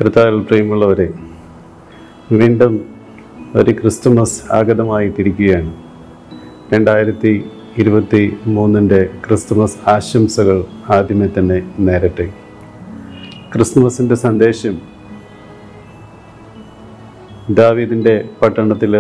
കർത്താവിൽ പ്രിയമുള്ളവരെ വീണ്ടും ഒരു ക്രിസ്തുമസ് ആഗതമായി തിരിക്കുകയാണ് രണ്ടായിരത്തി ഇരുപത്തി മൂന്നിൻ്റെ ക്രിസ്തുമസ് ആശംസകൾ ആദ്യമേ തന്നെ നേരട്ടെ ക്രിസ്തുമസിൻ്റെ സന്ദേശം ദാവീദിൻ്റെ പട്ടണത്തിൽ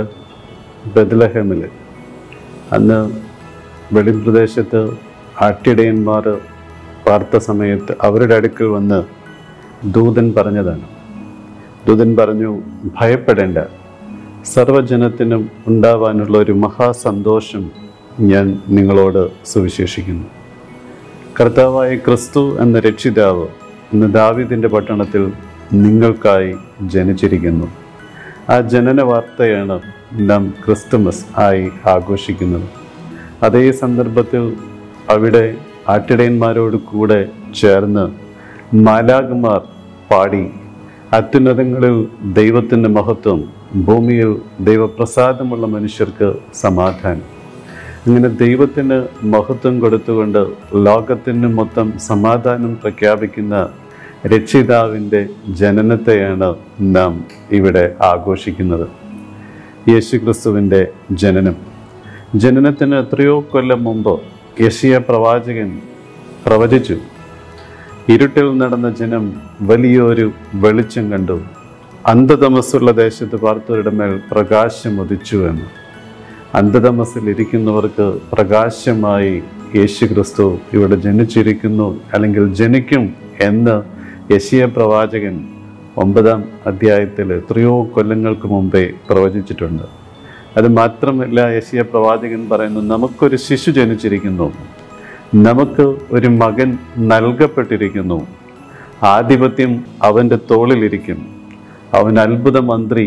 ബദലഹമിൽ അന്ന് വെളിപ്രദേശത്ത് ആട്ടിടയന്മാർ പാർത്ത സമയത്ത് അവരുടെ അടുക്കൽ വന്ന് ദൂതൻ പറഞ്ഞതാണ് ദൂതൻ പറഞ്ഞു ഭയപ്പെടേണ്ട സർവജനത്തിനും ഉണ്ടാവാനുള്ള ഒരു മഹാസന്തോഷം ഞാൻ നിങ്ങളോട് സുവിശേഷിക്കുന്നു കർത്താവായ ക്രിസ്തു എന്ന രക്ഷിതാവ് ഇന്ന് ദാവീദിൻ്റെ പട്ടണത്തിൽ നിങ്ങൾക്കായി ജനിച്ചിരിക്കുന്നു ആ ജനന വാർത്തയാണ് നാം ക്രിസ്തുമസ് ആയി ആഘോഷിക്കുന്നത് അതേ സന്ദർഭത്തിൽ അവിടെ ആട്ടിടയന്മാരോട് കൂടെ ചേർന്ന് മാലാകുമാർ പാടി അത്യുന്നതങ്ങളിൽ ദൈവത്തിൻ്റെ മഹത്വം ഭൂമിയിൽ ദൈവപ്രസാദമുള്ള മനുഷ്യർക്ക് സമാധാനം അങ്ങനെ ദൈവത്തിന് മഹത്വം കൊടുത്തുകൊണ്ട് ലോകത്തിന് മൊത്തം സമാധാനം പ്രഖ്യാപിക്കുന്ന രക്ഷിതാവിൻ്റെ ജനനത്തെയാണ് നാം ഇവിടെ ആഘോഷിക്കുന്നത് യേശുക്രിസ്തുവിൻ്റെ ജനനം ജനനത്തിന് എത്രയോ കൊല്ലം മുമ്പ് യശിയ പ്രവാചകൻ പ്രവചിച്ചു ഇരുട്ടിൽ നടന്ന ജനം വലിയൊരു വെളിച്ചം കണ്ടു അന്ധതമസ്സുള്ള ദേശത്ത് പാർത്തവരുടെ മേൽ പ്രകാശം ഉദിച്ചു എന്ന് അന്ധതമസ്സിൽ ഇരിക്കുന്നവർക്ക് പ്രകാശമായി യേശു ക്രിസ്തു ഇവിടെ ജനിച്ചിരിക്കുന്നു അല്ലെങ്കിൽ ജനിക്കും എന്ന് യശിയ പ്രവാചകൻ ഒമ്പതാം അധ്യായത്തിൽ എത്രയോ കൊല്ലങ്ങൾക്ക് മുമ്പേ പ്രവചിച്ചിട്ടുണ്ട് അത് മാത്രമല്ല യശിയ പ്രവാചകൻ പറയുന്നു നമുക്കൊരു ശിശു ജനിച്ചിരിക്കുന്നു നമുക്ക് ഒരു മകൻ നൽകപ്പെട്ടിരിക്കുന്നു ആധിപത്യം അവൻ്റെ തോളിലിരിക്കും അവൻ അത്ഭുത മന്ത്രി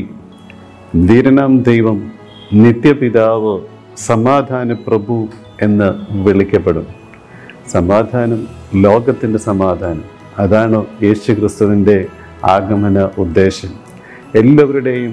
ധീരനാം ദൈവം നിത്യപിതാവ് സമാധാന പ്രഭു എന്ന് വിളിക്കപ്പെടും സമാധാനം ലോകത്തിൻ്റെ സമാധാനം അതാണ് യേശു ക്രിസ്തുവിൻ്റെ ആഗമന ഉദ്ദേശം എല്ലാവരുടെയും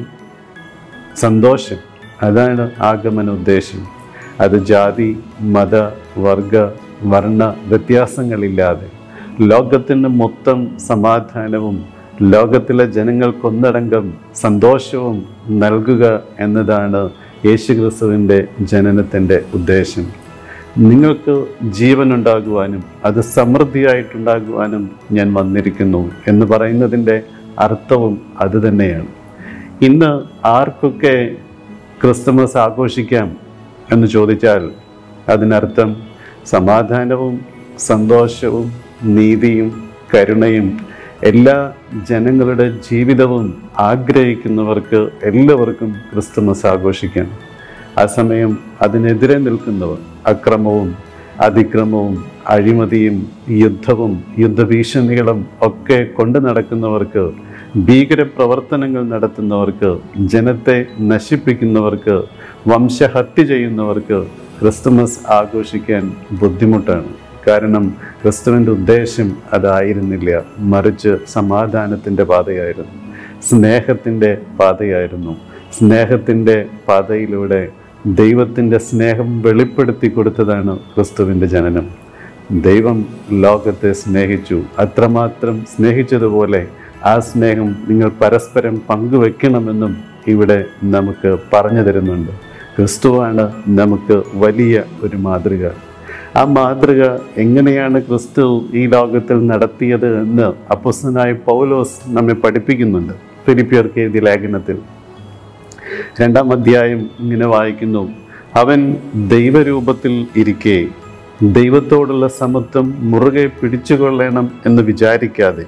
സന്തോഷം അതാണ് ആഗമന ഉദ്ദേശം അത് ജാതി മത വർഗ വർണ്ണ വ്യത്യാസങ്ങളില്ലാതെ ലോകത്തിന് മൊത്തം സമാധാനവും ലോകത്തിലെ ജനങ്ങൾക്കൊന്നടങ്കം സന്തോഷവും നൽകുക എന്നതാണ് യേശുക്രിസ്തുവിൻ്റെ ജനനത്തിൻ്റെ ഉദ്ദേശം നിങ്ങൾക്ക് ജീവനുണ്ടാകുവാനും അത് സമൃദ്ധിയായിട്ടുണ്ടാകുവാനും ഞാൻ വന്നിരിക്കുന്നു എന്ന് പറയുന്നതിൻ്റെ അർത്ഥവും അതുതന്നെയാണ് ഇന്ന് ആർക്കൊക്കെ ക്രിസ്തുമസ് ആഘോഷിക്കാം എന്ന് ചോദിച്ചാൽ അതിനർത്ഥം സമാധാനവും സന്തോഷവും നീതിയും കരുണയും എല്ലാ ജനങ്ങളുടെ ജീവിതവും ആഗ്രഹിക്കുന്നവർക്ക് എല്ലാവർക്കും ക്രിസ്തുമസ് ആഘോഷിക്കാം ആ സമയം അതിനെതിരെ നിൽക്കുന്നവർ അക്രമവും അതിക്രമവും അഴിമതിയും യുദ്ധവും യുദ്ധഭീഷണികളും ഒക്കെ കൊണ്ടു നടക്കുന്നവർക്ക് ഭീകര പ്രവർത്തനങ്ങൾ നടത്തുന്നവർക്ക് ജനത്തെ നശിപ്പിക്കുന്നവർക്ക് വംശഹത്യ ചെയ്യുന്നവർക്ക് ക്രിസ്തുമസ് ആഘോഷിക്കാൻ ബുദ്ധിമുട്ടാണ് കാരണം ക്രിസ്തുവിൻ്റെ ഉദ്ദേശം അതായിരുന്നില്ല മറിച്ച് സമാധാനത്തിൻ്റെ പാതയായിരുന്നു സ്നേഹത്തിൻ്റെ പാതയായിരുന്നു സ്നേഹത്തിൻ്റെ പാതയിലൂടെ ദൈവത്തിൻ്റെ സ്നേഹം വെളിപ്പെടുത്തി കൊടുത്തതാണ് ക്രിസ്തുവിൻ്റെ ജനനം ദൈവം ലോകത്തെ സ്നേഹിച്ചു അത്രമാത്രം സ്നേഹിച്ചതുപോലെ ആ സ്നേഹം നിങ്ങൾ പരസ്പരം പങ്കുവെക്കണമെന്നും ഇവിടെ നമുക്ക് പറഞ്ഞു തരുന്നുണ്ട് ക്രിസ്തുവാണ് നമുക്ക് വലിയ ഒരു മാതൃക ആ മാതൃക എങ്ങനെയാണ് ക്രിസ്തു ഈ ലോകത്തിൽ നടത്തിയത് എന്ന് അപ്പസ്തനായ പൗലോസ് നമ്മെ പഠിപ്പിക്കുന്നുണ്ട് ഫിലിപ്പിയർക്ക് എഴുതിയ ലേഖനത്തിൽ രണ്ടാം അധ്യായം ഇങ്ങനെ വായിക്കുന്നു അവൻ ദൈവരൂപത്തിൽ ഇരിക്കെ ദൈവത്തോടുള്ള സമത്വം മുറുകെ പിടിച്ചുകൊള്ളണം എന്ന് വിചാരിക്കാതെ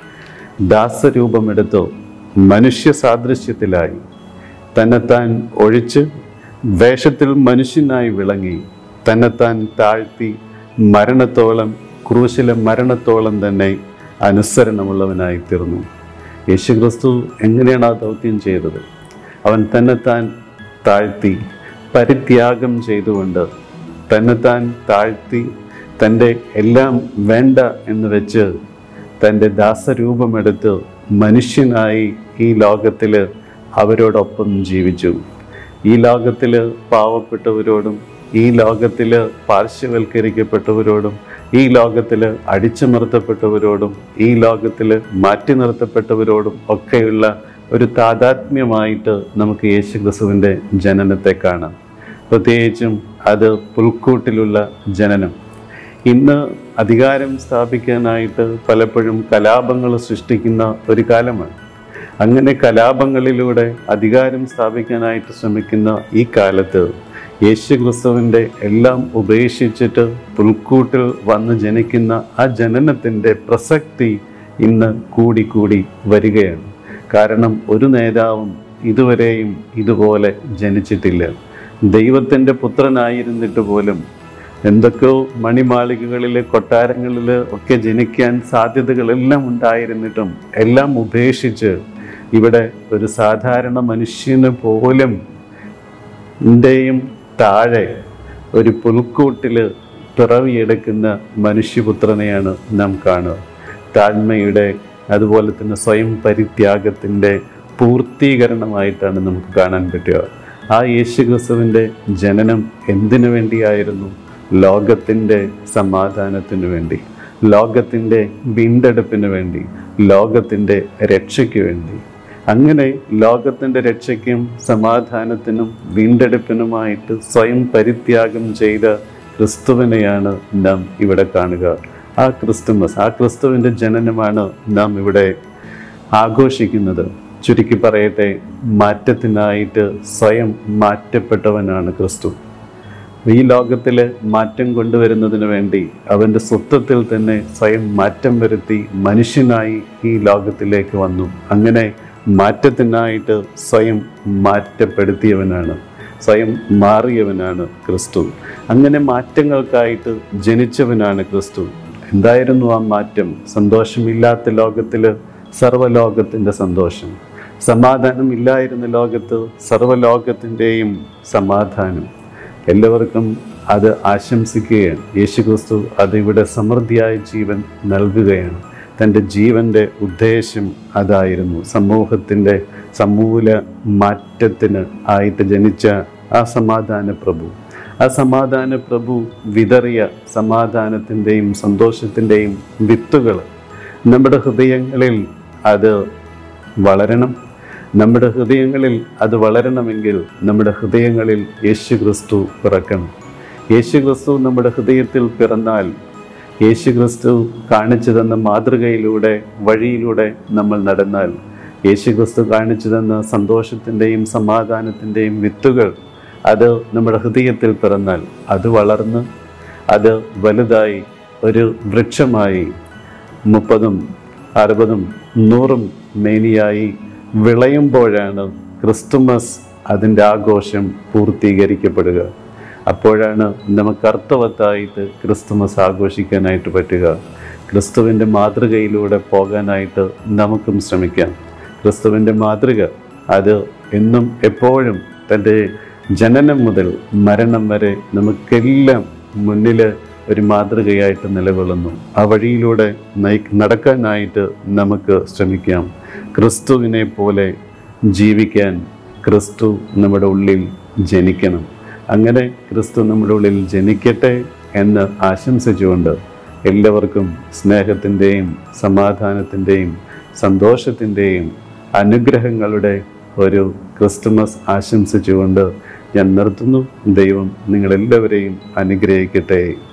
ദാസരൂപമെടുത്തോ മനുഷ്യ സാദൃശ്യത്തിലായി തന്നെത്താൻ ഒഴിച്ച് വേഷത്തിൽ മനുഷ്യനായി വിളങ്ങി തന്നെത്താൻ താഴ്ത്തി മരണത്തോളം ക്രൂശിലെ മരണത്തോളം തന്നെ അനുസരണമുള്ളവനായി തീർന്നു യേശുക്രിസ്തു എങ്ങനെയാണ് ആ ദൗത്യം ചെയ്തത് അവൻ തന്നെത്താൻ താഴ്ത്തി പരിത്യാഗം ചെയ്തുകൊണ്ട് തന്നെത്താൻ താഴ്ത്തി തൻ്റെ എല്ലാം വേണ്ട എന്ന് വെച്ച് തൻ്റെ ദാസരൂപമെടുത്ത് മനുഷ്യനായി ഈ ലോകത്തിൽ അവരോടൊപ്പം ജീവിച്ചു ഈ ലോകത്തിൽ പാവപ്പെട്ടവരോടും ഈ ലോകത്തിൽ പാർശ്വവൽക്കരിക്കപ്പെട്ടവരോടും ഈ ലോകത്തിൽ അടിച്ചമർത്തപ്പെട്ടവരോടും ഈ ലോകത്തിൽ മാറ്റി നിർത്തപ്പെട്ടവരോടും ഒക്കെയുള്ള ഒരു താതാത്മ്യമായിട്ട് നമുക്ക് യേശു ക്രിസ്തുവിൻ്റെ ജനനത്തെ കാണാം പ്രത്യേകിച്ചും അത് പുൽക്കൂട്ടിലുള്ള ജനനം ഇന്ന് അധികാരം സ്ഥാപിക്കാനായിട്ട് പലപ്പോഴും കലാപങ്ങൾ സൃഷ്ടിക്കുന്ന ഒരു കാലമാണ് അങ്ങനെ കലാപങ്ങളിലൂടെ അധികാരം സ്ഥാപിക്കാനായിട്ട് ശ്രമിക്കുന്ന ഈ കാലത്ത് യേശു ക്രിസ്തുവിൻ്റെ എല്ലാം ഉപേക്ഷിച്ചിട്ട് പുൽക്കൂട്ടിൽ വന്ന് ജനിക്കുന്ന ആ ജനനത്തിൻ്റെ പ്രസക്തി ഇന്ന് കൂടിക്കൂടി വരികയാണ് കാരണം ഒരു നേതാവും ഇതുവരെയും ഇതുപോലെ ജനിച്ചിട്ടില്ല ദൈവത്തിൻ്റെ പുത്രനായിരുന്നിട്ട് പോലും എന്തൊക്കെയോ മണിമാളികകളിൽ കൊട്ടാരങ്ങളിൽ ഒക്കെ ജനിക്കാൻ സാധ്യതകളെല്ലാം ഉണ്ടായിരുന്നിട്ടും എല്ലാം ഉപേക്ഷിച്ച് ഇവിടെ ഒരു സാധാരണ മനുഷ്യന് പോലും ൻ്റെയും താഴെ ഒരു പുൽക്കൂട്ടിൽ പിറവിയെടുക്കുന്ന മനുഷ്യപുത്രനെയാണ് നാം കാണുക താഴ്മയുടെ അതുപോലെ തന്നെ സ്വയം പരിത്യാഗത്തിൻ്റെ പൂർത്തീകരണമായിട്ടാണ് നമുക്ക് കാണാൻ പറ്റുക ആ യേശു ക്രിസ്തുവിൻ്റെ ജനനം എന്തിനു വേണ്ടിയായിരുന്നു ലോകത്തിൻ്റെ സമാധാനത്തിനു വേണ്ടി ലോകത്തിൻ്റെ വീണ്ടെടുപ്പിന് വേണ്ടി ലോകത്തിൻ്റെ രക്ഷയ്ക്ക് വേണ്ടി അങ്ങനെ ലോകത്തിൻ്റെ രക്ഷയ്ക്കും സമാധാനത്തിനും വീണ്ടെടുപ്പിനുമായിട്ട് സ്വയം പരിത്യാഗം ചെയ്ത ക്രിസ്തുവിനെയാണ് നാം ഇവിടെ കാണുക ആ ക്രിസ്തുമസ് ആ ക്രിസ്തുവിൻ്റെ ജനനമാണ് നാം ഇവിടെ ആഘോഷിക്കുന്നത് ചുരുക്കി പറയട്ടെ മാറ്റത്തിനായിട്ട് സ്വയം മാറ്റപ്പെട്ടവനാണ് ക്രിസ്തു ഈ ലോകത്തിൽ മാറ്റം കൊണ്ടുവരുന്നതിന് വേണ്ടി അവൻ്റെ സ്വത്വത്തിൽ തന്നെ സ്വയം മാറ്റം വരുത്തി മനുഷ്യനായി ഈ ലോകത്തിലേക്ക് വന്നു അങ്ങനെ മാറ്റത്തിനായിട്ട് സ്വയം മാറ്റപ്പെടുത്തിയവനാണ് സ്വയം മാറിയവനാണ് ക്രിസ്തു അങ്ങനെ മാറ്റങ്ങൾക്കായിട്ട് ജനിച്ചവനാണ് ക്രിസ്തു എന്തായിരുന്നു ആ മാറ്റം സന്തോഷമില്ലാത്ത ലോകത്തിൽ സർവ്വലോകത്തിൻ്റെ സന്തോഷം സമാധാനം ഇല്ലായിരുന്ന ലോകത്ത് സർവ്വലോകത്തിൻ്റെയും സമാധാനം എല്ലാവർക്കും അത് ആശംസിക്കുകയാണ് യേശുക്രിസ്തു അത് ഇവിടെ സമൃദ്ധിയായ ജീവൻ നൽകുകയാണ് തൻ്റെ ജീവൻ്റെ ഉദ്ദേശം അതായിരുന്നു സമൂഹത്തിൻ്റെ സമൂല മാറ്റത്തിന് ആയിട്ട് ജനിച്ച ആ സമാധാന പ്രഭു ആ സമാധാന പ്രഭു വിതറിയ സമാധാനത്തിൻ്റെയും സന്തോഷത്തിൻ്റെയും വിത്തുകൾ നമ്മുടെ ഹൃദയങ്ങളിൽ അത് വളരണം നമ്മുടെ ഹൃദയങ്ങളിൽ അത് വളരണമെങ്കിൽ നമ്മുടെ ഹൃദയങ്ങളിൽ യേശു ക്രിസ്തു പിറക്കണം യേശു ക്രിസ്തു നമ്മുടെ ഹൃദയത്തിൽ പിറന്നാൽ യേശു ക്രിസ്തു കാണിച്ചു തന്ന മാതൃകയിലൂടെ വഴിയിലൂടെ നമ്മൾ നടന്നാൽ യേശു ക്രിസ്തു കാണിച്ചു തന്ന സന്തോഷത്തിൻ്റെയും സമാധാനത്തിൻ്റെയും വിത്തുകൾ അത് നമ്മുടെ ഹൃദയത്തിൽ പിറന്നാൽ അത് വളർന്ന് അത് വലുതായി ഒരു വൃക്ഷമായി മുപ്പതും അറുപതും നൂറും മേനിയായി വിളയുമ്പോഴാണ് ക്രിസ്തുമസ് അതിൻ്റെ ആഘോഷം പൂർത്തീകരിക്കപ്പെടുക അപ്പോഴാണ് നമുക്ക് അർത്ഥവത്തായിട്ട് ക്രിസ്തുമസ് ആഘോഷിക്കാനായിട്ട് പറ്റുക ക്രിസ്തുവിൻ്റെ മാതൃകയിലൂടെ പോകാനായിട്ട് നമുക്കും ശ്രമിക്കാം ക്രിസ്തുവിൻ്റെ മാതൃക അത് എന്നും എപ്പോഴും തൻ്റെ ജനനം മുതൽ മരണം വരെ നമുക്കെല്ലാം മുന്നിൽ ഒരു മാതൃകയായിട്ട് നിലകൊള്ളുന്നു ആ വഴിയിലൂടെ നയി നടക്കാനായിട്ട് നമുക്ക് ശ്രമിക്കാം ക്രിസ്തുവിനെ പോലെ ജീവിക്കാൻ ക്രിസ്തു നമ്മുടെ ഉള്ളിൽ ജനിക്കണം അങ്ങനെ ക്രിസ്തു നമ്മുടെ ഉള്ളിൽ ജനിക്കട്ടെ എന്ന് ആശംസിച്ചുകൊണ്ട് എല്ലാവർക്കും സ്നേഹത്തിൻ്റെയും സമാധാനത്തിൻ്റെയും സന്തോഷത്തിൻ്റെയും അനുഗ്രഹങ്ങളുടെ ഒരു ക്രിസ്തുമസ് ആശംസിച്ചുകൊണ്ട് ഞാൻ നിർത്തുന്നു ദൈവം നിങ്ങളെല്ലാവരെയും അനുഗ്രഹിക്കട്ടെ